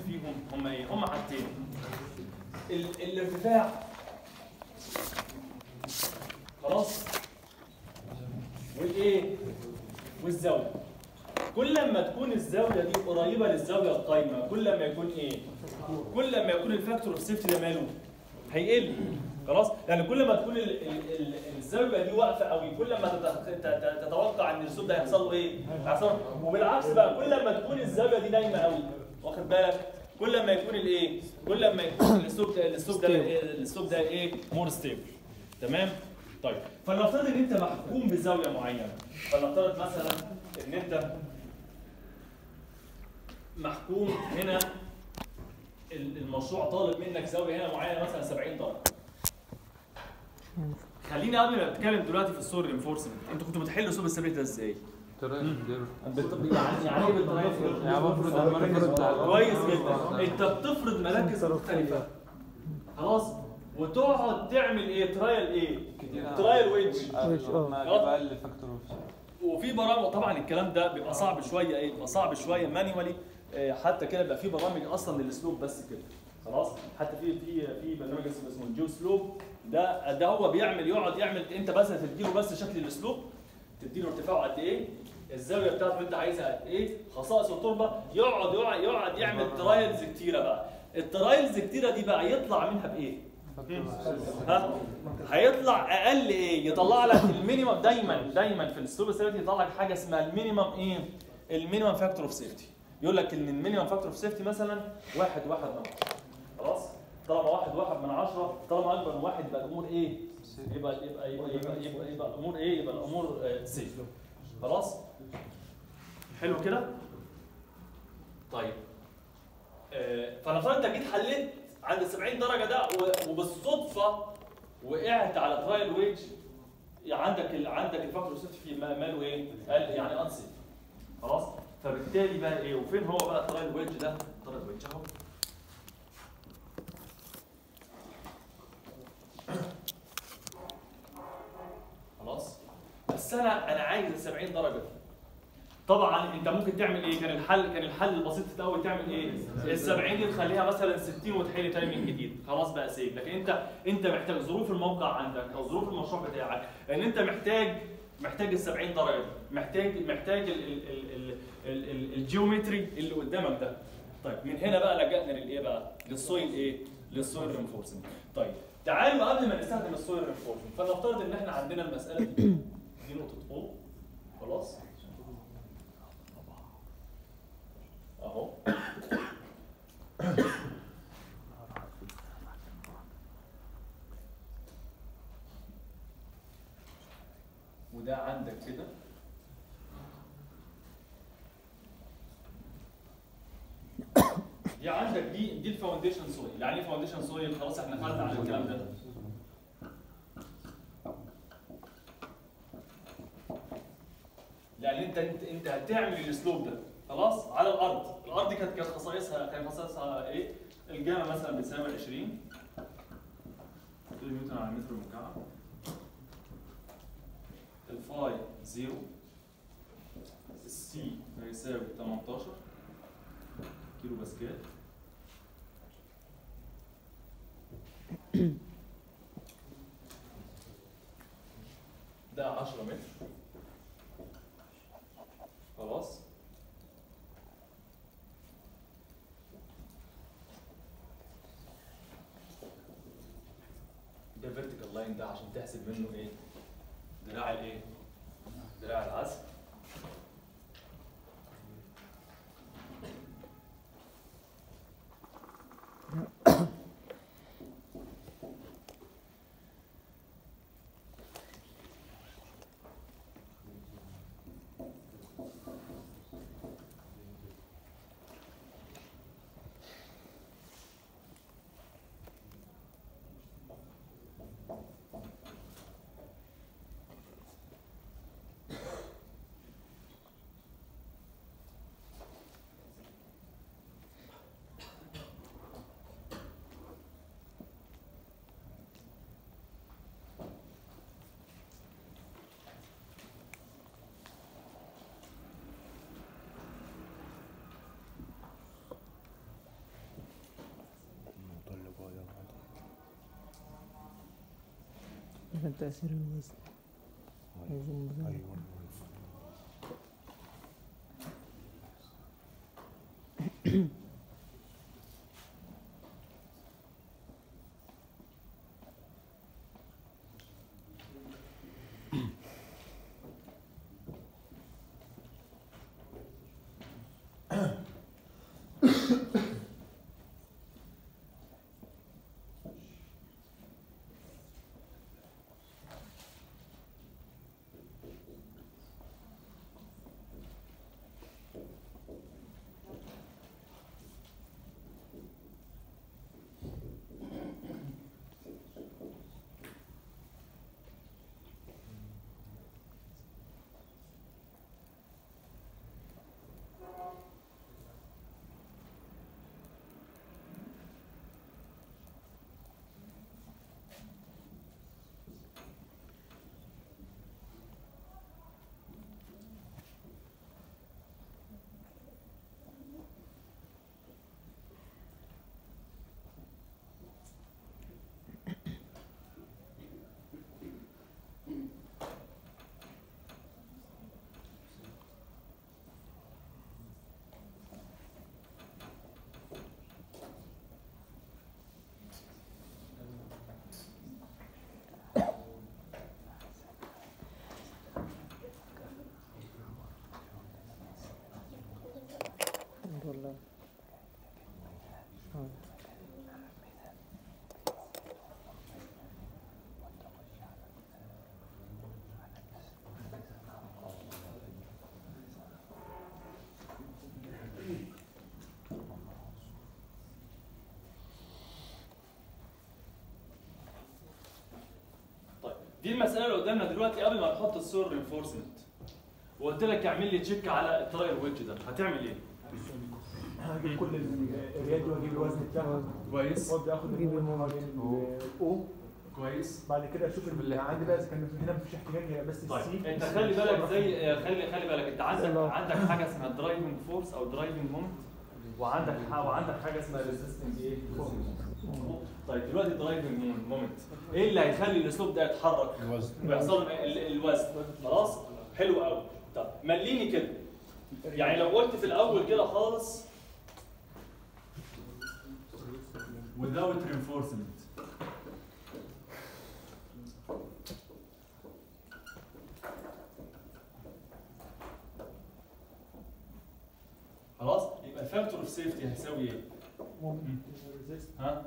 فيهم هم ايه هم حاجتين ال- الارتفاع خلاص والايه والزاويه كل ما تكون الزاويه دي قريبه للزاويه القايمه كل ما يكون ايه كل ما يكون الفاكتور اوف سيفتي ده ماله هيقل خلاص يعني كل ما تكون ال- ال- ال- الزاويه دي واقفه قوي كل ما تت- ت- تتوقع ان الاسلوب ده هيحصل له ايه هيحصل له- وبالعكس بقى كل ما تكون الزاويه دي نايمه قوي واخد بالك كل ما يكون الايه كل ما يكون الاسلوب ده الاسلوب ده الاسلوب ده ايه مور ستيبل تمام طيب فلنفترض ان انت محكوم بزاويه معينه فلنفترض مثلا ان انت محكوم هنا ال- المشروع طالب منك زاويه هنا معينه مثلا 70 درجه خليني قبل ما اتكلم دلوقتي في السور انفورسمنت انتوا كنتوا بتحلوا اسلوب الثابت ده ازاي؟ بت- يعني يعني ايه بالطريقه يعني بفرض المركز بتاع كويس جدا انت بتفرض مراكز مختلفه خلاص وتقعد تعمل ايه ترايل ايه ترايل ويدج اقل فاكتور وفي برامج طبعا الكلام ده بيبقى صعب شويه ايه بيبقى صعب شويه مانيوالي حتى كده بيبقى في برامج اصلا للاسلوب بس كده خلاص حتى في في في برنامج اسمه اسمه الجيو سلوب ده ده هو بيعمل يقعد يعمل انت بس تديله بس شكل الاسلوب تديله ارتفاعه قد ايه الزاويه بتاعته اللي انت عايزها قد ايه خصائص التربه يقعد يقعد يقعد يعمل ترايلز كتيره بقى الترايلز كتيره دي بقى يطلع منها بايه ها هيطلع اقل ايه يطلع لك المينيمم دايما دايما في الاسلوب الثابت يطلع لك حاجه اسمها المينيمم ايه المينيمم فاكتور اوف سيفتي يقول لك ان المينيمم فاكتور اوف سيفتي مثلا واحد واحد من عشرة خلاص طالما واحد واحد من عشرة طالما اكبر من واحد يبقى الامور ايه يبقى يبقى يبقى يبقى, يبقى, يبقى الامور ايه يبقى الامور آه، سيف خلاص حلو كده طيب آه، فنفترض انت جيت حليت عند 70 درجه ده و- وبالصدفه وقعت على ترايل ويج يعني عندك ال... عندك الفاكتور سيفتي في ما- ماله ايه؟ قال يعني انسيف خلاص؟ فبالتالي بقى ايه؟ وفين هو بقى الترايل ويج ده؟ الترايل ويج اهو خلاص؟ بس انا انا عايز ال 70 درجه دي طبعا انت ممكن تعمل ايه؟ كان الحل كان الحل البسيط في الاول تعمل ايه؟ ال 70 دي تخليها مثلا 60 وتحل تاني من جديد، خلاص بقى سيف، لكن انت انت محتاج ظروف الموقع عندك او ظروف المشروع بتاعك ان انت محتاج محتاج ال 70 درجه دي، محتاج محتاج ال ال ال ال ال ال الجيومتري اللي قدامك ده. طيب من هنا بقى لجأنا للايه بقى؟ للسويل ايه؟ للسويل رينفورسمنت. طيب تعالوا قبل ما نستخدم السويل رينفورسمنت فلنفترض ان احنا عندنا المساله دي دي نقطه او خلاص؟ اهو وده عندك كده دي عندك دي دي الفاونديشن سويل يعني ايه فاونديشن سويل خلاص احنا خدنا على الكلام ده لان انت انت انت هتعمل الاسلوب ده خلاص على الارض الارض دي كانت كانت خصائصها كانت خصائصها ايه الجامع مثلا بتساوي 20 كيلو نيوتن على المتر المكعب الفاي زيرو السي هيساوي 18 كيلو باسكال ده 10 متر خلاص ده فيرتيكال لاين ده عشان تحسب منه ايه دراع الايه دراع العزم عشان تأثير الوزن عايزين نغير. والله آه. طيب دي المساله اللي قدامنا دلوقتي قبل ما نحط السور رينفورسمنت وقلت لك اعمل لي تشيك على التراير ويدج ده هتعمل ايه؟ هجيب كل الرياض واجيب الوزن بتاعها كويس وابدا اخد أجيب المجموع ما بين الاو كويس بعد كده اشوف اللي عندي بقى اذا كان هنا مفيش احتياج هي بس طيب السي انت خلي بالك زي خلي خلي بالك انت عندك الله. عندك حاجه اسمها درايفنج فورس او درايفنج مومنت وعندك وعندك حاجه اسمها ريزيستنج ايه طيب دلوقتي درايفنج مومنت ايه اللي هيخلي الاسلوب ده يتحرك الوزن ويحصل له ال- الوزن خلاص حلو قوي طب مليني كده يعني لو قلت في الاول كده خالص without reinforcement خلاص يبقى الفاكتور اوف سيفتي هيساوي ايه؟ ها؟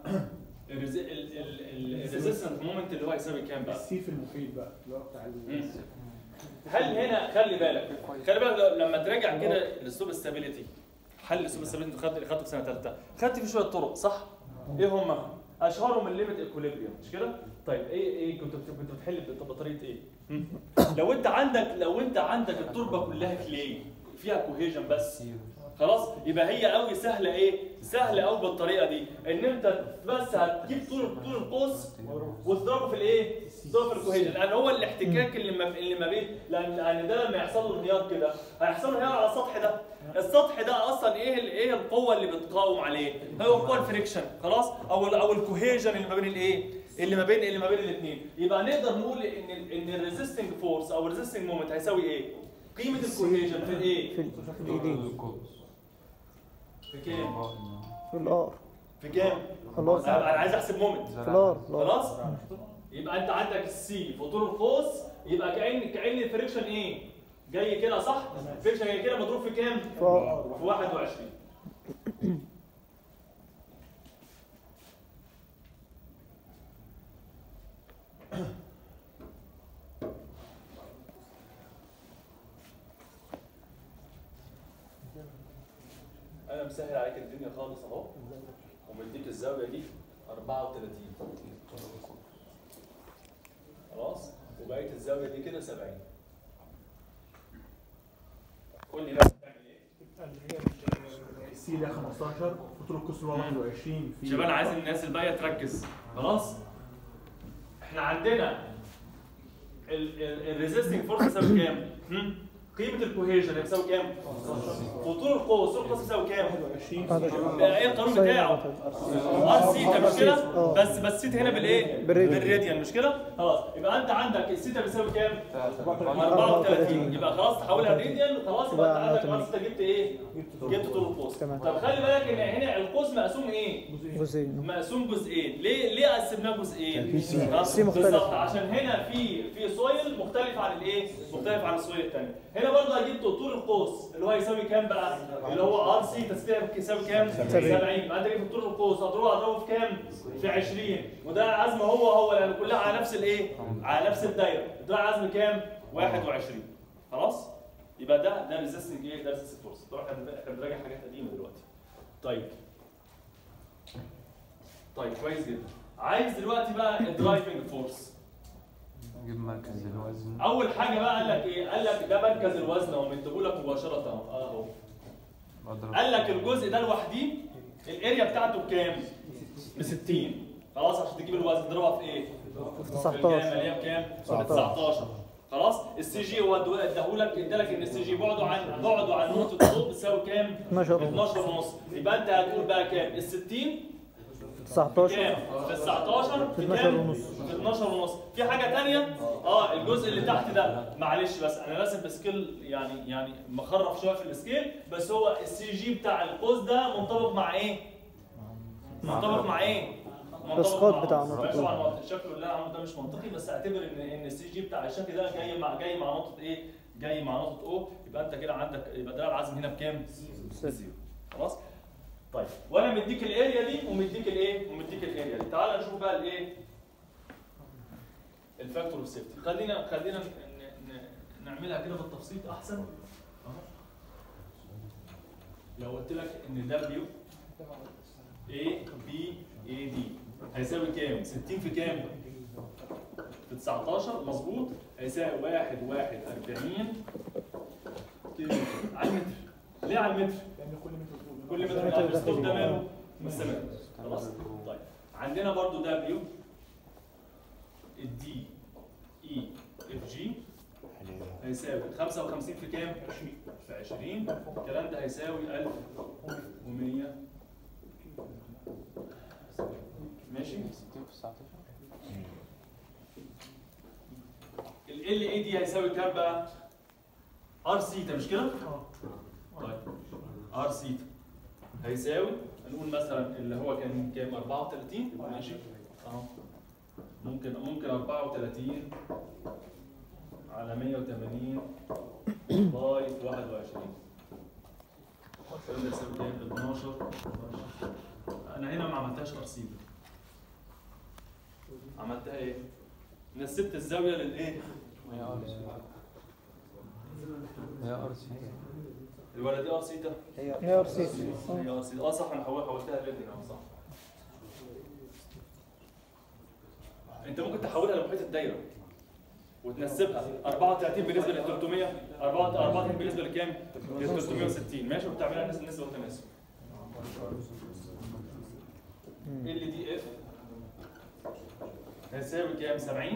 الريزيستنت مومنت اللي هو هيساوي كام بقى؟ السي في المفيد بقى اللي هو بتاع ال- مم. هل هنا خلي بالك خلي بالك لو- لما تراجع كده الاسلوب استابيليتي حل الاسلوب استابيليتي انت خدت خدته في سنه ثالثه خدت فيه شويه طرق صح؟ ايه هم؟ اشهرهم الليميت ايكوليبريم مش كده؟ طيب ايه ايه كنت بت- كنت بتحل بط- بطريقه ايه؟ مم. لو انت عندك لو انت عندك التربه كلها كلي فيها كوهيجن بس خلاص يبقى هي قوي سهله ايه؟ سهله قوي بالطريقه دي ان انت بس هتجيب طول طول القوس وتضربه في الايه؟ تضربه في الكوهيجن لان هو الاحتكاك اللي ما اللي ما بين لان لان ده لما يحصل له انهيار كده هيحصل له انهيار على السطح ده السطح ده اصلا ايه ال- ايه القوه اللي بتقاوم عليه؟ هو قوه الفريكشن خلاص او ال او الكوهيجن اللي ما بين الايه؟ اللي ما بين اللي ما بين الاثنين يبقى نقدر نقول ان ال ان الريزيستنج فورس او الريزيستنج مومنت هيساوي ايه؟ قيمه الكوهيجن في الايه؟ في ال- في الايدين في كام؟ في الار في كام؟ خلاص انا أنا عايز احسب مومنت في الار الار. خلاص يبقى انت عندك السي في طول القوس يبقى كأن كأن الفريكشن ايه جاي كده صح الفريكشن جاي كده مضروب في كام في ار في 21 انا مسهل عليك الدنيا خالص اهو ومديك الزاويه دي 34 خلاص وبقيه الزاويه دي كده 70 قول لي بقى بتعمل ايه اللي هي السي ده 15 وطول القوس اللي هو 21 في شباب انا عايز الناس الباقيه تركز خلاص احنا عندنا الريزيستنج فورس يساوي كام؟ هم؟ قيمه الكوهيجن بتساوي كام؟ وطول القوس طول القوس بيساوي كام؟ 21 بقى ايه القانون بتاعه؟ ار سيتا مش كده؟ اه. بس بس سيتا هنا بالايه؟ بالراديان. بالراديان مش كده؟ خلاص يبقى انت عندك السيتا بيساوي كام؟ 34 34. يبقى خلاص تحولها راديان خلاص يبقى يبقى انت عندك 84. ار سيتا جبت ايه؟ جبت طول القوس تمام. طب خلي بالك ان هنا القوس مقسوم ايه؟ جزئين مقسوم جزئين ليه ليه قسمناه جزئين سي. سي مختلف. بالظبط عشان هنا في في سويل مختلف عن الايه مختلف عن السويل الثاني هنا برضه هجيب طول القوس اللي هو يساوي كام بقى اللي هو ار سي تسبيع يساوي كام 70 يبقى انت جبت طول القوس هتروح هتضربه في كام في 20 وده العزم هو هو لان كلها على نفس الايه على نفس الدايره ده عزم كام 21 خلاص يبقى ده ده ريزيستنج ايه ده ريزيستنج فورس طبعا احنا احنا بنراجع حاجات قديمه دلوقتي طيب طيب كويس جدا عايز دلوقتي بقى الدرايفنج فورس نجيب مركز الوزن اول حاجه بقى قال لك ايه قال لك ده مركز الوزن اهو مديهولك مباشره اهو اهو بضرب قال لك الجزء ده لوحده الاريا بتاعته بكام ب 60 خلاص عشان تجيب الوزن تضربها في ايه في الكام 19 اللي هي بكام 19 خلاص السي جي هو ادو- اداهولك ادالك ان السي جي بعده عن بعده عن نقطه الصوت بتساوي كام 12 ونص. 12 ونص يبقى انت هتقول بقى كام ال 60 19 كام؟ في 19 في في 12 كام؟ ونص. في 12 ونص في حاجه ثانيه اه الجزء اللي تحت ده معلش بس انا راسم بسكيل يعني يعني مخرف شويه في السكيل بس هو السي جي بتاع القوس ده منطبق مع ايه؟ منطبق مع ايه؟ منطبق الاسقاط مع- بتاع ماشي نقطة طبعا هو الشكل اللي انا عامله ده مش منطقي بس اعتبر ان ان السي جي بتاع الشكل ده جاي مع جاي مع نقطه ايه؟ جاي مع نقطه او يبقى انت كده عندك يبقى ده العزم هنا بكام؟ بزيرو خلاص؟ طيب وانا مديك الاريا دي ومديك الايه ومديك الاريا دي تعال نشوف بقى الايه الفاكتور اوف سيفتي خلينا خلينا ن- ن- نعملها كده بالتفصيل احسن أهو. لو قلت لك ان دبليو A B A D هيساوي كام 60 في كام في 19 مظبوط هيساوي 1 1 40 كيلو على المتر ليه على المتر لان كل متر طول كل متر متر الاسلوب ده داخلي. ماله مستمر خلاص طيب عندنا برضو دبليو الدي اي اف جي هيساوي 55 في كام؟ في 20 الكلام ده هيساوي 1100 ماشي 60 في 19 ال ال اي دي هيساوي كام بقى؟ ار سيتا مش كده؟ طيب ار سيتا هيساوي هنقول مثلا اللي هو كان كام 34 ماشي اهو ممكن ممكن 34 على 180 باي 21 الكلام ده يساوي كام 12 انا هنا ما عملتهاش ار سيتا عملتها ايه؟ نسبت الزاويه للايه؟ هي ار سي هي ار سي الولد دي ار سيتا هي ار سي هي ار سيتا اه صح انا حول- حولتها لريدنج اه صح انت ممكن تحولها لمحيط الدايره وتنسبها 34 بالنسبه ل 300 34 بالنسبه لكام؟ ل 360 ماشي وبتعملها نسبه نسبه وتناسب ال دي اف هيساوي كام 70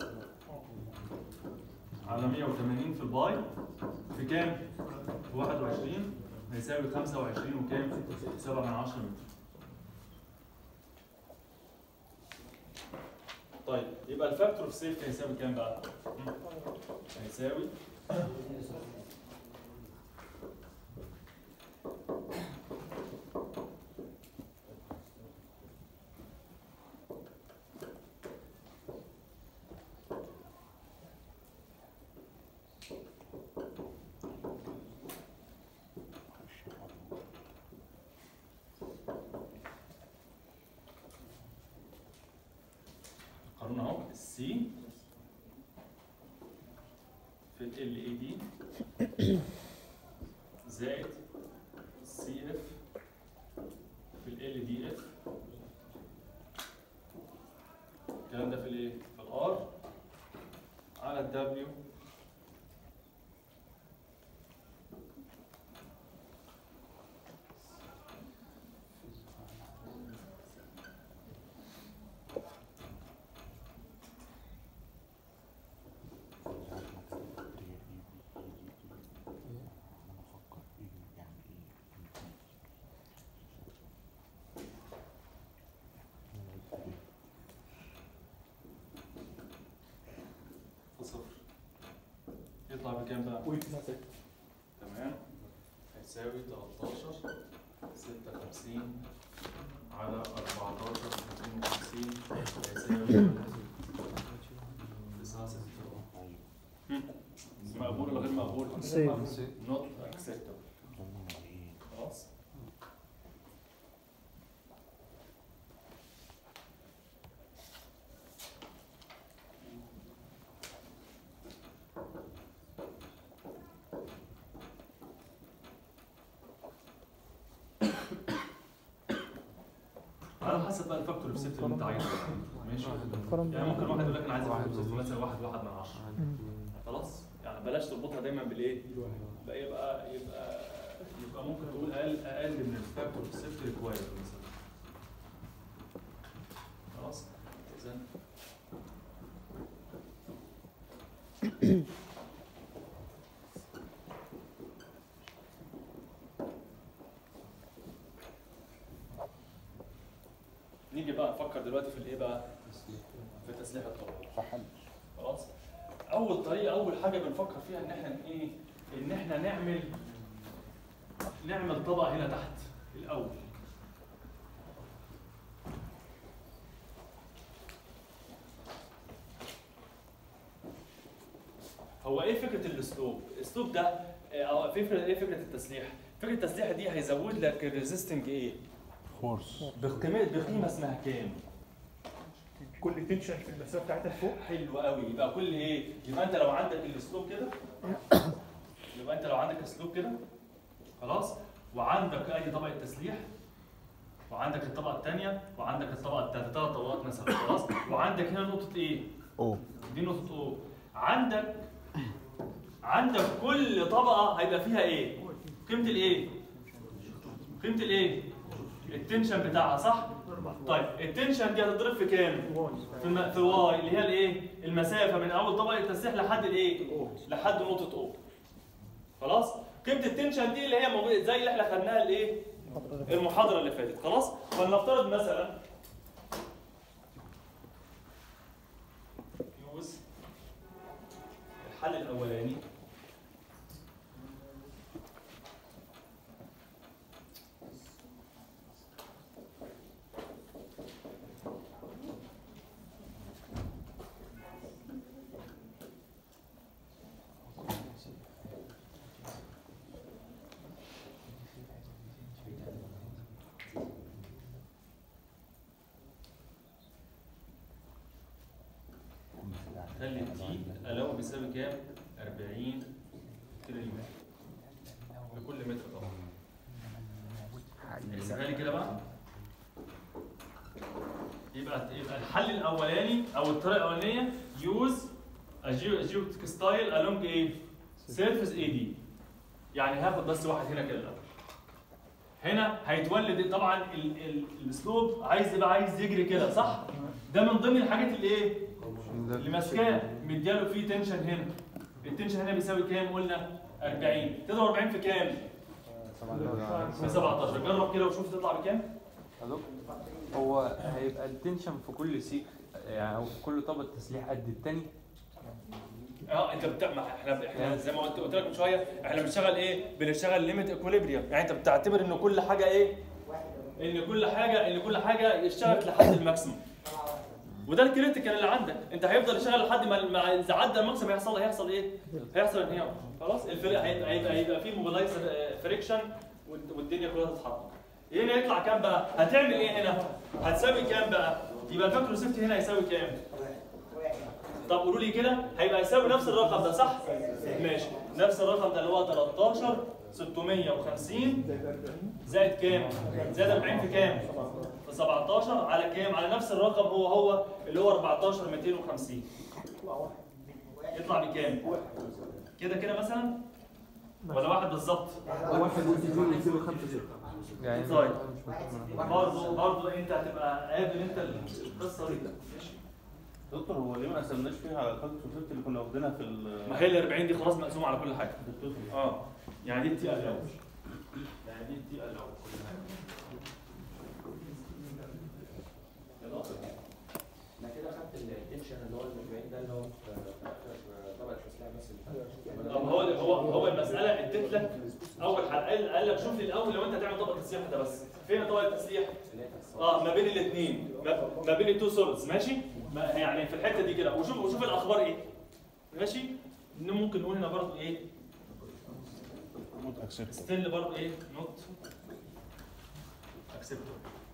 على 180 في الباي في كام؟ في 21 هيساوي 25 وكام؟ 7 من 10 متر طيب يبقى الفاكتور اوف سيفتي هيساوي كام بقى؟ مم. هيساوي قانون اهو السي في ال ال اي دي زائد سي اف في ال ال دي اف الكلام ده في الايه؟ في الار على الدبليو لي كام بقى؟ ويت 6 تمام هيساوي 13 56 على 14 250 هيساوي 69 مقبول ولا غير مقبول؟ سيب. نوت اكسبتبل خلاص على حسب بقى الفاكتور اوف سيفتي اللي انت عايزه ماشي فرم يعني ممكن واحد يقول لك انا عايز واحد فاكتور بالظبط. مثلا واحد واحد من عشرة خلاص يعني بلاش تربطها دايما بالايه؟ بقى يبقى يبقى يبقى ممكن تقول اقل اقل من الفاكتور اوف سيفتي ريكوايرد مثلا خلاص اذا نيجي بقى نفكر دلوقتي في الايه بقى؟ في تسليح الطرق خلاص اول طريقه اول حاجه بنفكر فيها ان احنا ايه ان احنا نعمل نعمل طبقه هنا تحت الاول هو ايه فكره الاسلوب الاسلوب ده آه، او فكره ايه فكره التسليح فكره التسليح دي هيزود لك الريزيستنج ايه فورس بقيمه بقيمه اسمها كام كل تنشن في المسافه بتاعتها فوق حلو قوي يبقى كل ايه يبقى انت لو عندك الاسلوب كده يبقى انت لو عندك اسلوب كده خلاص وعندك اي طبقه تسليح وعندك الطبقه الثانيه وعندك الطبقه الثالثه ثلاث طبقات مثلا خلاص وعندك هنا نقطه ايه او دي نقطه او عندك عندك كل طبقه هيبقى فيها ايه قيمه الايه قيمه الايه التنشن بتاعها صح طيب التنشن دي هتضرب في كام في الم... في واي اللي هي الايه المسافه من اول طبقه التسليح لحد الايه لحد نقطه او خلاص قيمه التنشن دي اللي هي موجوده زي اللي احنا خدناها الايه المحاضره اللي فاتت خلاص فلنفترض مثلا يوز الحل الاولاني خلي تي الاو بيساوي كام 40 تريليون لكل متر طبعا احسبها لي كده بقى يبقى يبقى الحل الاولاني او الطريقه الاولانيه يوز جيوتك ستايل along ايه سيرفيس اي دي يعني هاخد بس واحد هنا كده الاول هنا هيتولد طبعا ال- ال- الاسلوب عايز يبقى عايز يجري كده صح ده من ضمن الحاجات اللي ايه اللي ماسكاه مدياله فيه تنشن هنا التنشن هنا بيساوي كام قلنا 40 تضرب 40 في كام في 17 جرب كده وشوف تطلع بكام ألو؟ هو هيبقى التنشن في كل سيك يعني او في كل طبقه تسليح قد التاني اه انت بتاع ما احنا احنا زي ما قلت قلت لك من شويه احنا بنشتغل ايه بنشتغل ليميت اكوليبريم يعني انت بتعتبر ان كل حاجه ايه ان كل حاجه ان كل حاجه اشتغلت لحد الماكسيموم وده الكريتيكال اللي عندك انت هيفضل يشتغل لحد ما ما اذا عدى الماكسيموم هيحصل هيحصل ايه هيحصل انهيار خلاص الفرق هيبقى هيبقى, هيبقى في موبلايزر فريكشن والدنيا كلها تتحرك هنا يطلع كام بقى هتعمل ايه هنا هتساوي كام بقى يبقى الفاكتور سيفتي هنا هيساوي كام طب قولوا لي كده هيبقى يساوي نفس الرقم ده صح؟ ماشي نفس الرقم ده اللي هو 13 650 زائد كام؟ زائد 40 في كام؟ في 17 على كام؟ على نفس الرقم هو هو اللي هو 14 250 يطلع بكام؟ كده كده مثلا؟ ولا واحد بالظبط؟ واحد واثنين يساوي خمسة زيرو يعني طيب. مش مفهوم. برضه برضه انت هتبقى قابل انت القصه دي ماشي دكتور هو ليه ما قسمناش فيها على الفاكتور سيفتي اللي كنا واخدينها في ال ما هي ال 40 دي خلاص مقسومه على كل حاجه الدكتور اه يعني دي التي الاول يعني دي التي الاول انا كده خدت التنشن اللي هو ال 40 ده اللي هو في في اخر طبقه التسليح بس اللي فات. طب هو لك اول حاجه قال قال لك شوف لي الاول لو انت هتعمل طبقه تسليح ده بس فين طبقه التسليح؟ اه ما بين الاثنين ما, ما بين التو سولز ماشي؟ ما يعني في الحته دي كده وشوف وشوف الاخبار ايه ماشي؟ إن ممكن نقول هنا برضه ايه؟ نوت اكسبت ستيل برضه ايه؟ نوت اكسبتور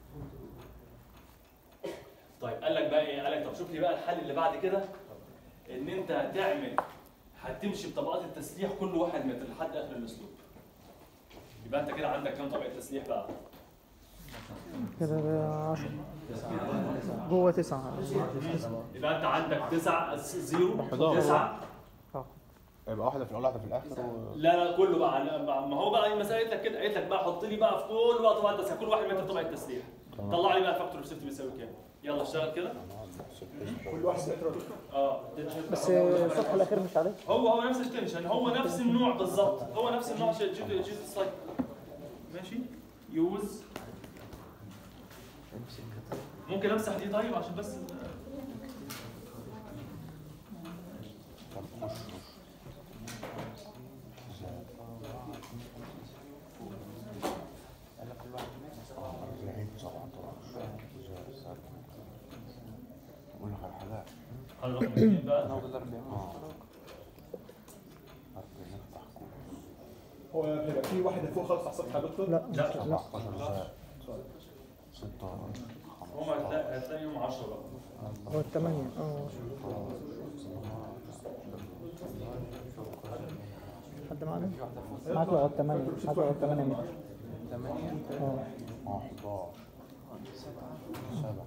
طيب قال لك بقى ايه؟ قال لك طب شوف لي بقى الحل اللي بعد كده ان انت هتعمل هتمشي بطبقات التسليح كل واحد متر لحد اخر الاسلوب يبقى انت كده عندك كام طبقه تسليح بقى؟ كده ده 10 جوه 9 يبقى انت عندك 9 0 11. 9 يبقى واحده في الاول واحده في الاخر و... لا لا كله بقى ما هو بقى المساله قالت لك كده قالت لك بقى حط لي بقى في كل بقى طبقات تسليح كل واحد متر طبقه تسليح طلع لي بقى الفاكتور اوف سيفتي بيساوي كام؟ يلا اشتغل كده كل واحد متر يا دكتور اه بس الصفحه الاخير مش عليه هو هو نفس التنشن هو نفس النوع بالظبط هو نفس النوع جي جي جي سايكل ماشي يوز ممكن امسح دي طيب عشان بس طب خش خش أربعين سبعتاشر أقول لك على حاجة على رقم اثنين بقى ناخد الأربعين اه أربعين افتح كل هو بيبقى في واحده فوق خالص على السطح يا دكتور لا لا. مش لا 17 زائد 6 هم هتلاقي هتلاقي يوم 10 بقى هو الثمانية اه حد معانا؟ معاك لغاية 8 معاك لغاية 8 متر ثمانية اه اه 11 7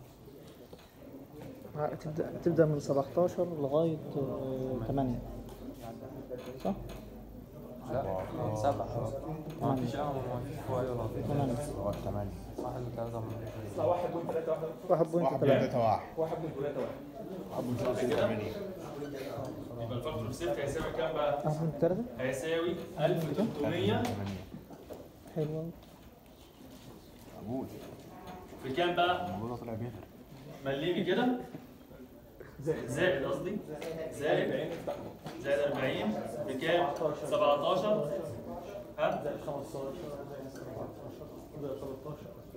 ع- تبدأ تبدأ من 17 لغاية 8 صح؟ لا سبعة ما فيش أمل ما فيش فوائد ولا فيش 8 لغاية 8 واحد وثلاثة من يطلع 1.3 1 بوينت 3 3 1 1.31 أبو 8 يبقى الفاكتور اوف سيفتي هيساوي كام بقى؟ 1 بوينت 3 هيساوي 1300 حلو أوي. أقول في كام بقى؟ الموضوع طلع بيتر مليني كده زائد زائد قصدي زائد زائد 40 بكام؟ 17 ها؟ زائد 15 زائد 13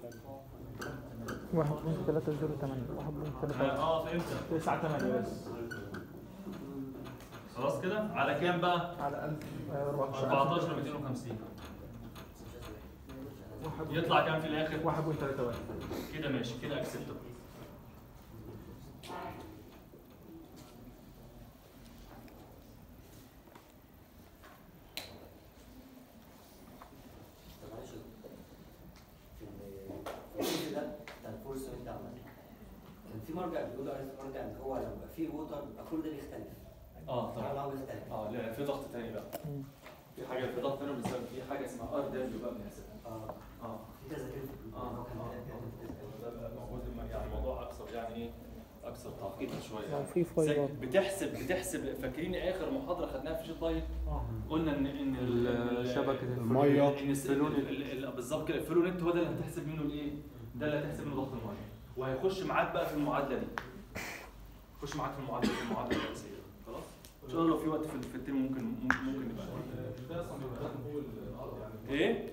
1 بوينت 3 0 8 1 بوينت 3 اه فهمت 9 8 بس خلاص كده على كام بقى؟ على 1000 آه، 14 14 250 يطلع كام في الاخر؟ 1.31 كده ماشي كده اكسبتبل طب معلش يا دكتور. في ال- في الجزء ده بتاع الفورس اللي انت عملته كان في مرجع بيقولوا عليه في مرجع ان هو لما يبقى فيه ووتر يبقى كل ده بيختلف اه التعامل طبعا معاه بيختلف اه لا في ضغط تاني بقى مم. في حاجه في ضغط تاني بسبب في حاجه اسمها ار دبليو بقى بنحسبها اه اه في كذا كده في اه هو كان اه كده كده ده موجود يعني الموضوع اكثر يعني ايه اكثر تعقيدا شويه لو في زي فايلات بتحسب بتحسب فاكرين اخر محاضره خدناها في شيت لايت قلنا ان ان ال- ال- شبكة المية. ان الس- ال- ال- ال- بالظبط كده الفلو نت هو ده اللي هتحسب منه الايه؟ ده اللي هتحسب منه ضغط الميه وهيخش معاك بقى في المعادله دي يخش معاك في المعادله في المعادله الرئيسيه خلاص ان شاء الله لو في وقت في في الترم ممكن ممكن ممكن نبقى ايه؟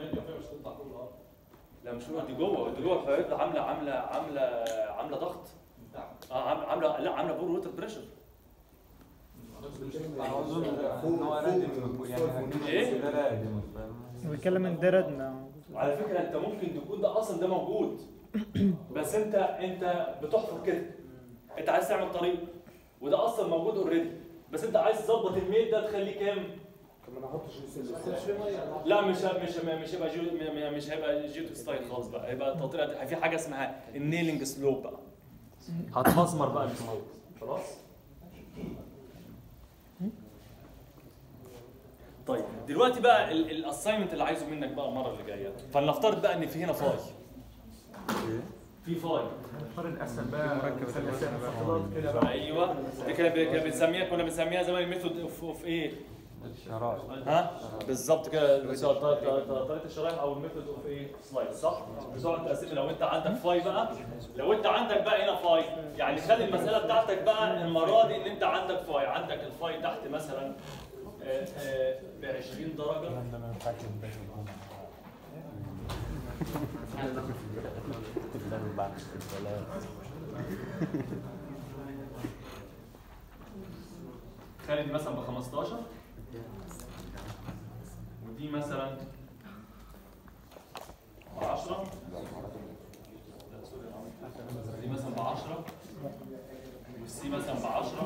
لا مش هو دي جوه دي جوه الحيوانات عامله عامله عامله عامله ضغط اه عامله عامله لا عامله بور ووتر بريشر أظن إن هو رادم يعني إيه؟ ده رادم فاهم؟ بيتكلم ان ده ردنا على فكره انت ممكن تكون ده اصلا ده موجود بس انت انت بتحفر كده انت عايز تعمل طريق وده اصلا موجود اوريدي بس انت عايز تظبط الميل ده تخليه كام؟ لا مش مش مش هيبقى جيو مش هيبقى جيو ستايل خالص بقى هيبقى تطريقه في حاجه اسمها النيلنج سلوب بقى هتمسمر بقى السلوب خلاص طيب دلوقتي بقى الاساينمنت اللي عايزه منك بقى المره اللي جايه فلنفترض بقى ان في هنا فاي في فاي نضطر نقسم بقى مثلثات مفصلات كده بقى ايوه دي كنا كنا بنسميها كنا بنسميها زمان الميثود اوف اوف ايه الشرايط ها بالظبط كده طريقه الشرايح او الميثود اوف ايه سلايد صح بتقعد تقسم لو انت عندك فاي بقى لو انت عندك بقى هنا فاي يعني خلي المساله بتاعتك بقى المره دي ان انت عندك فاي عندك الفاي تحت مثلا ب 20 درجه الكلام ده ما ينفعش يبقى في الجمعة كلها بعد الصلاة خلي دي مثلا ب 15 ودي مثلا ب 10 دي مثلا ب 10 والسي مثلا ب 10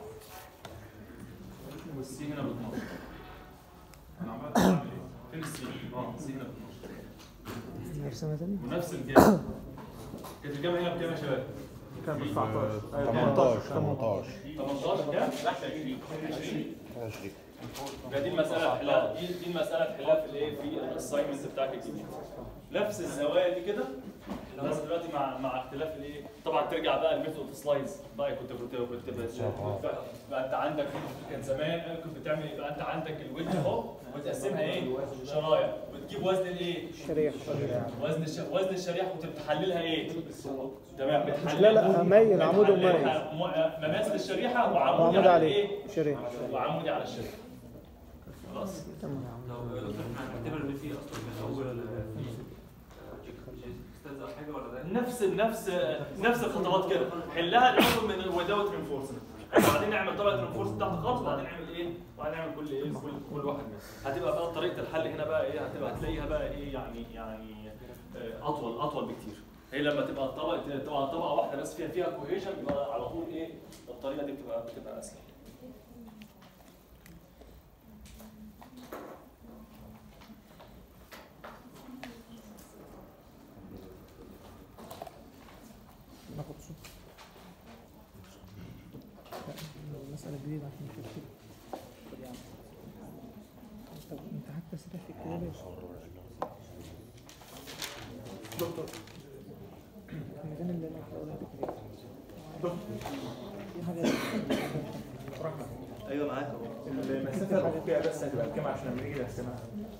والسي هنا ب 12 انا عمال اعمل ايه؟ فين السي؟ اه السي هنا ب 12 نرسمها تاني ونفس الجامعة كانت الجامعة هنا بكام يا شباب؟ كان ب 19 18 18 18 كام؟ 20 20 20 يبقى دي المسألة تحلها دي دي المسألة تحلها في الايه في الاساينمنت بتاعك الجديد نفس الزوايا دي كده بس دلوقتي مع مع اختلاف الايه طبعا ترجع بقى الميثود سلايدز بقى كنت كنت كنت بس بقى, بقى انت عندك كان زمان كنت بتعمل ايه بقى انت عندك الويدج اهو وتقسمها ايه شرايح وتجيب وزن الايه الشريحة وزن الش... وزن الشريحه وتحللها ايه تمام بتحلل لا لا ميل عمود وميل بتحللها م- مماثل الشريحه وعمودي وعمود على عليه ايه شريحة وعمودي على الشريحه خلاص لو لو احنا هنعتبر ان في اصلا من اول استاذ او حاجه ولا ده نفس نفس نفس الخطوات كده حلها الاول من وداوت رينفورسمنت وبعدين نعمل طبقه رينفورسمنت تحت خالص وبعدين نعمل ايه؟ وبعدين نعمل كل ايه؟ كل كل واحد منهم هتبقى بقى طريقه الحل هنا بقى ايه؟ هتبقى هتلاقيها بقى ايه يعني يعني آه، اطول اطول بكتير هي لما تبقى طبقه تبقى طبقه واحده بس فيها فيها كوهيشن يبقى على طول ايه؟ الطريقه دي بتبقى بتبقى اسهل ناخد صوت لا، مسألة جديدة عشان نكتب طب انت حتى سرح في الكتاب ليه؟ المكان اللي انا في الاول في حاجة ايوه معاك المسافه الافقيه بس هتبقى بكام عشان لما نيجي نقسمها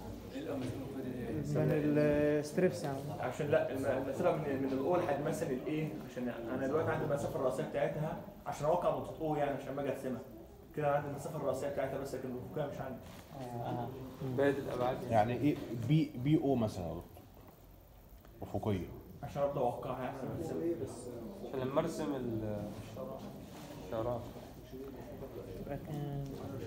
من الستريبس يعني عشان لا الم- المسافه من من الاو لحد مثلا الايه عشان انا دلوقتي عندي المسافه الرئيسيه بتاعتها عشان اوقع نقطه او يعني عشان ما اجي اقسمها كده عندي المسافه الرئيسيه بتاعتها بس لكن الافقيه مش عندي باقي الابعاد يعني ايه بي بي او مثلا يا دكتور افقيه عشان ابدا اوقعها يعني أنا بقسمها. عشان لما ارسم ال- الشعرات يبقى كان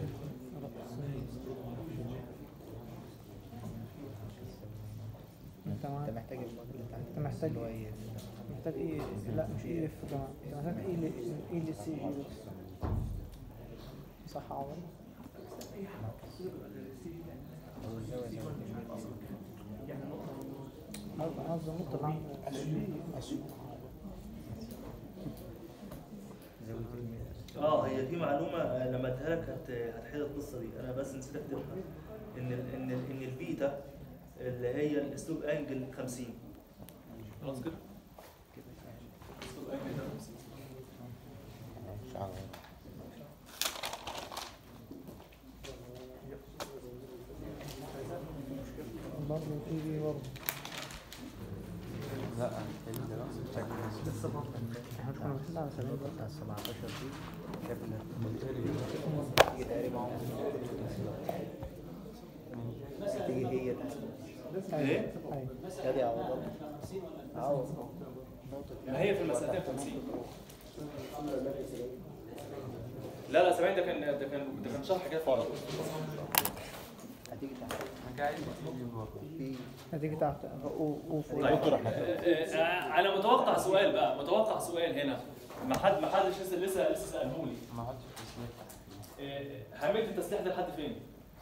انت معاك انت محتاج الموديل اللي تحت انت محتاج اللي هو ايه محتاج ايه لا مش ايه اف يا جماعه انت محتاج ايه ل ايه ل سي اي بس صح عمر او الزاويه زي ما عاوز عاوز النقطه اللي عندك زاويه الميل اه هي في معلومه آه، لما اديها لك هت- هتحل القصه دي انا بس نسيت اكتبها ان ال ان ال ان البيتا اللي هي الاسلوب انجل 50 خلاص كده مش عارف. برضه في دي برضه لا هنحل دلوقتي لسه برضه احنا كنا بنحل على سبيل النقطه بتاع 17 دي شايف ان بالتالي تيجي تقري معاهم تيجي هي تحت ايوه ايوه ادي عوضات عوض ما هي في المسألتين 50 لا لا سامعني ده كان ده كان ده كان شرح كده فارغ هتيجي تحت انا قاعد بتيجي برضه في هتيجي تحت او او فوق طيب دكتور احنا آه، آه، انا متوقع سؤال بقى متوقع سؤال هنا ما حد ما حدش لسه لسه لسه ساله لي ما حطش تسليح آه، اهميه التسليح ده لحد فين؟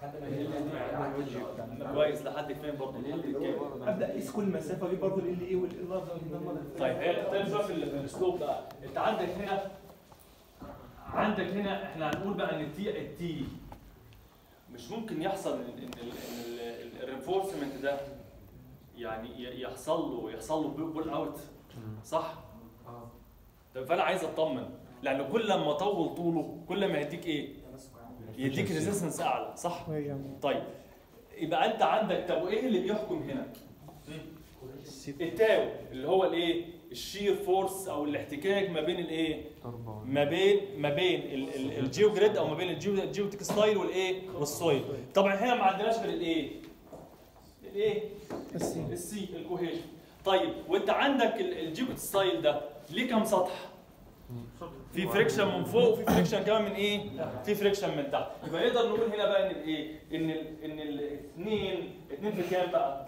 كويس لحد فين برضه لحد كام؟ ابدا اقيس كل مسافه واجيب برضه ال ايه والال ار طيب هي تختلف شويه في ال- في الاسلوب بقى انت عندك هنا عندك هنا احنا هنقول بقى ان التي التي مش ممكن يحصل ان ان الرينفورسمنت ده يعني ي- يحصل له يحصل له بول اوت صح؟ طب فانا عايز اطمن لان كل ما اطول طوله كل ما يديك ايه؟ يديك ريزيستنس اعلى صح؟ ويجمع. طيب يبقى انت عندك طب وايه اللي بيحكم هنا؟ التاو اللي هو الايه؟ الشير فورس او الاحتكاك ما بين الايه تربة ما بين ما بين ال- ال- الجيو جريد او ما بين الجيو الجيو تكستايل والايه والسويل طبعا هنا ما عندناش غير الايه الايه السي السي الكوهيجن طيب وانت عندك ال- الجيو تكستايل ده ليه كام سطح في فريكشن من فوق وفي فريكشن كمان من ايه في فريكشن من تحت يبقى نقدر نقول هنا بقى ان الايه ان ال ان الاثنين اثنين في كام بقى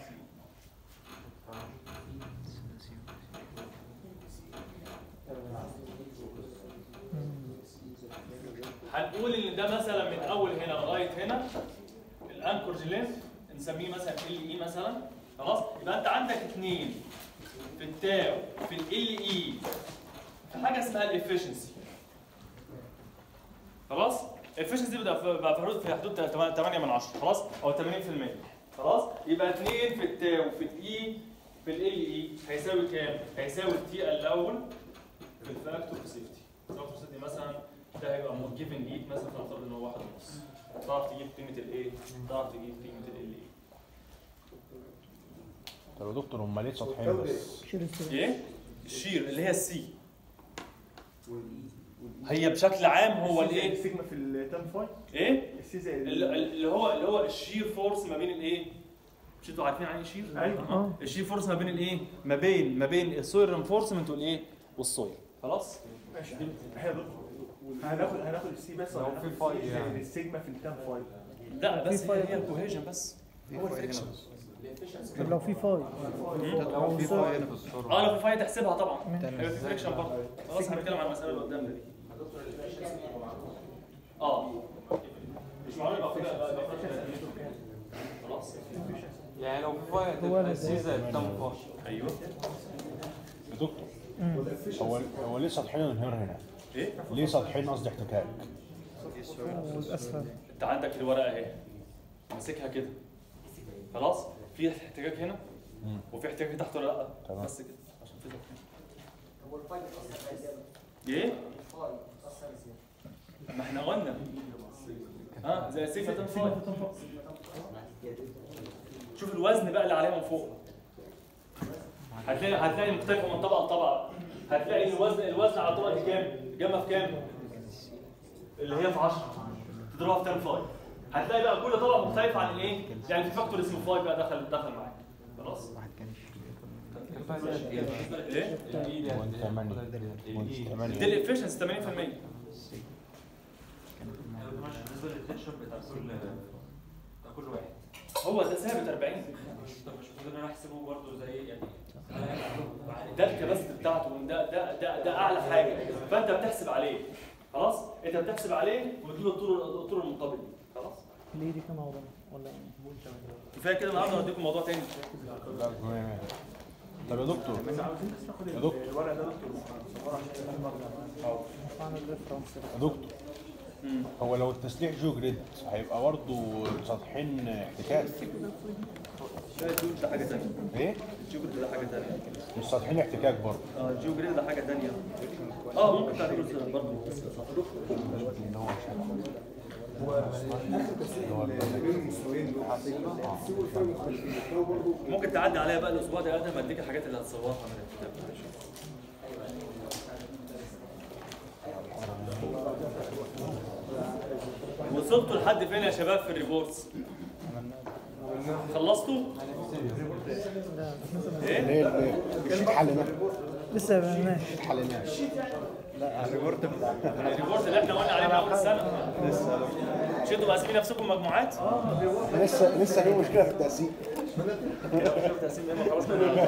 هنقول ان ده مثلا من اول هنا لغايه هنا الانكورج لينث نسميه مثلا ال اي مثلا خلاص يبقى انت عندك اثنين في التاو في ال اي في حاجه اسمها الافشنسي خلاص الافشنسي بتبقى في بقى في حدود في حدود 8 من 10 خلاص او 80% خلاص يبقى 2 في التاو في الاي في ال اي هيساوي كام؟ هيساوي التي الاول في الفاكتور سيفتي فاكتور سيفتي مثلا ده هيبقى جيفن ليك مثلا فنفترض ان هو واحد ونص تعرف تجيب قيمه الايه؟ تعرف تجيب قيمه ال ايه؟ طب يا دكتور هم ليه سطحين بس؟ شيل السي ايه؟ الشير اللي هي السي هي بشكل عام هو الايه؟ السيجما في التام فاي ايه؟ السي زي ال- ال- ال- اللي هو اللي هو الشير فورس ما بين الايه؟ مش انتوا عارفين عن ايه شير؟ أيوة. آه. الشير فورس ما بين الايه؟ ما بين ما بين السويل رينفورسمنت والايه؟ والسويل خلاص؟ ماشي احنا دكتور هناخد هناخد السي بس ولا لو في هناخد فاي السي زي يعني. السيجما في التام فاي لا بس في هي فايل. هي الكوهيجن بس هو الفريكشن طب لو في فاي لو في فايل في الصورة اه لو في فايده تحسبها طبعا تمام. هيبقى في فريكشن برضه خلاص هنتكلم عن المساله اللي قدامنا دي اه مش معقول يبقى في- يبقى في- خلاص يعني لو في فايل هو تبقى سي زي التام فاي ايوه يا دكتور هو هو ليه سطحين انهيار هنا؟ ايه ليه سطحين قصدي احتكاك؟ والاسفل انت عندك الورقه اهي ماسكها كده خلاص في احتكاك هنا مم. وفي احتكاك تحت ولا لا تمام. بس كده عشان كده هو الفايل بيتأثر ازاي؟ ايه الفايل بيتأثر ازاي؟ ما احنا قلنا ها زي سيجما تنفاي شوف الوزن بقى اللي عليها من فوق هتلاقي هتلاقي مختلفه من طبقه لطبقه هتلاقي الوزن الوزن على الطبقه دي كام؟ جنبها في كام؟ اللي هي في 10 تضربها في 10 فاي هتلاقي بقى كل طبقه مختلفه عن الايه؟ يعني في فاكتور اسمه فاي بقى دخل دخل معاك خلاص؟ ايه؟ وانت ثمانية وانت دي ثمانية الافشنسي 80% بالنسبه للتنشن بتاع كل بتاع كل واحد هو ده ثابت 40 مش طب مش المفروض ان انا احسبه برضه زي يعني ده الكباسيتي بتاعته ده ده ده ده اعلى حاجه فانت بتحسب عليه خلاص انت بتحسب عليه وبتجيب الطول الطول المنطبق خلاص ليه دي كام موضوع ولا كفايه كده النهارده هديكم موضوع تاني لا مية مية. طب يا دكتور بس عاوزين بس ناخد يا دكتور. الورق ده دكتور نصوره عشان نفهم عن الريفرنس يا دكتور هو لو التسليح جو جريد هيبقى برضه سطحين احتكاك الجيو ده حاجه ثانيه ايه؟ الجيو ده حاجه ثانيه مش سطحين احتكاك برضه اه الجيو جريد ده حاجه ثانيه اه ممكن تعتبره برضه ممكن تعدي عليا بقى الاسبوع ده ادم اديك الحاجات اللي هتصورها من الكتاب وصلتوا لحد فين يا شباب في الريبورتس؟ خلصتوا؟ ايه؟ ليه ليه؟ الشيت حلناه لسه ما بناش حلناه الريبورت اللي احنا قلنا عليه من اول السنه مش انتوا مقسمين نفسكم مجموعات؟ لسه لسه في مشكله في التقسيم تقسيم ايه ما خلاص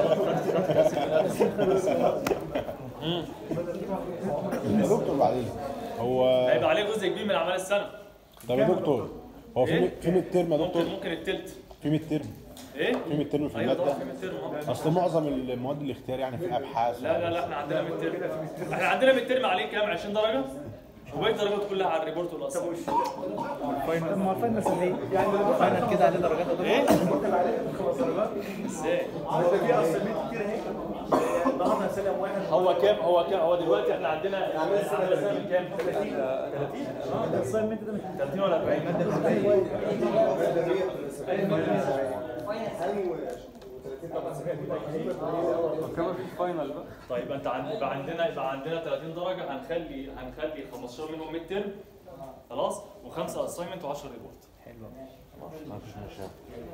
يا دكتور بعدين هو هيبقى عليه جزء كبير من اعمال السنه طب يا دكتور هو في إيه؟ في ميد ترم يا ممكن دكتور ممكن التلت في ميد ترم ايه؟ في ميد ترم في ايوه طبعا الماده في ميد ترم اه اصل معظم المواد الاختيار يعني في ابحاث لا لا لا احنا عندنا ميد ترم احنا عندنا ميد ترم عليه كام 20 درجه وباقي الدرجات كلها على الريبورت والاصل طب ما الفاينل سهل يعني الفاينل كده عليه درجات ايه؟ خمس درجات ازاي؟ ده في اصلا كتير اهي النهارده سلم واحد هو كام هو كام هو دلوقتي احنا عندنا عامل السنه من كام؟ 30 الاساينمنت ده مش 30 ولا 40 فاينل طبعا هي دي بقى هي الاول كمان في فاينل بقى طيب انت عند يبقى عندنا يبقى عندنا 30 درجه هنخلي هنخلي 15 منهم ميد ترم خلاص وخمسه اساينمنت و10 ريبورت حلو ما فيش مشاكل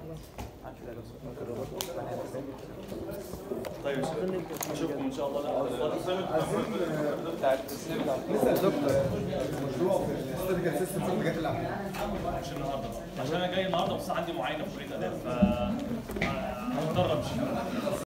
طيب يا شباب اشوفكم ان شاء الله لا بتاع التسليم بتاع مشروع في الاستاتيكال سيستم في الحاجات اللي عملها مش النهارده عشان انا جاي النهارده بس عندي معاينه في كليه اداب ف هضطر امشي